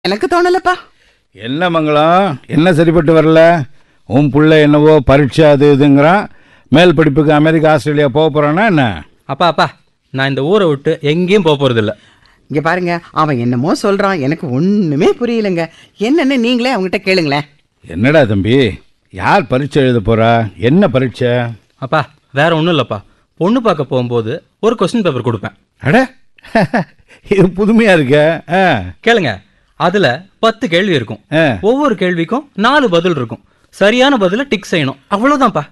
எனக்கு தோணலப்பா என்ன மங்களம் என்ன சரிப்பட்டு வரல உன் புள்ள என்னவோ பரீட்சை அது இதுங்கிறான் மேல் படிப்புக்கு அமெரிக்கா ஆஸ்திரேலியா போக போகிறானா என்ன அப்பா அப்பா நான் இந்த ஊரை விட்டு எங்கேயும் போக போகிறதில்ல இங்க பாருங்க அவன் என்னமோ சொல்றான் எனக்கு ஒண்ணுமே புரியலங்க என்னன்னு நீங்களே அவங்ககிட்ட கேளுங்களேன் என்னடா தம்பி யார் பரீட்சை எழுத போகிறா என்ன பரீட்சை அப்பா வேற ஒன்றும் இல்லைப்பா பொண்ணு பார்க்க போகும்போது ஒரு கொஸ்டின் பேப்பர் கொடுப்பேன் அட இது புதுமையாக இருக்க ஆ கேளுங்க அதுல பத்து கேள்வி இருக்கும் ஆ ஒவ்வொரு கேள்விக்கும் நாலு பதில் இருக்கும் சரியான பதில டிக் செய்யணும் அவ்வளவுதான்ப்பா